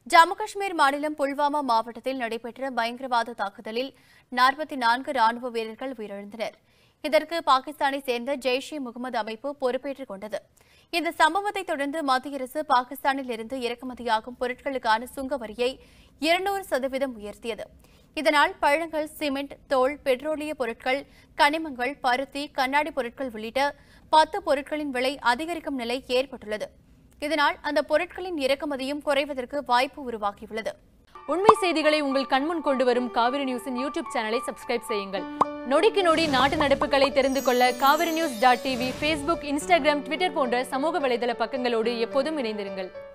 ஜம்மு காஷ்மீர் மாநிலம் புல்வாமா மாவட்டத்தில் நடைபெற்ற பயங்கரவாத தாக்குதலில் நாற்பத்தி நான்கு ராணுவ வீரர்கள் உயிரிழந்தனர் இதற்கு பாகிஸ்தானை சேர்ந்த ஜெய்ஷ் இ முகமது அமைப்பு பொறுப்பேற்றுக் கொண்டது இந்த சம்பவத்தை தொடர்ந்து மத்திய அரசு பாகிஸ்தானில் இருந்து இறக்குமதியாகும் பொருட்களுக்கான சுங்க வரியை இருநூறு சதவீதம் உயர்த்தியது இதனால் பழங்கள் சிமெண்ட் தோல் பெட்ரோலிய பொருட்கள் கனிமங்கள் பருத்தி கண்ணாடி பொருட்கள் உள்ளிட்ட பத்து பொருட்களின் விலை அதிகரிக்கும் நிலை ஏற்பட்டுள்ளது இதனால் அந்த பொருட்களின் இறக்குமதியும் குறைவதற்கு வாய்ப்பு உருவாகியுள்ளது உண்மை செய்திகளை உங்கள் கண்முன் கொண்டு வரும் காவிரி நியூஸின் யூடியூப் சேனலை சப்ஸ்கிரைப் செய்யுங்கள் நொடிக்கு நொடி நாட்டு நடப்புகளை தெரிந்து கொள்ள Kaveri news dot TV Facebook Instagram Twitter போன்ற சமூக வலைதள பக்கங்களோடு எப்போதும் இணைந்திருங்கள்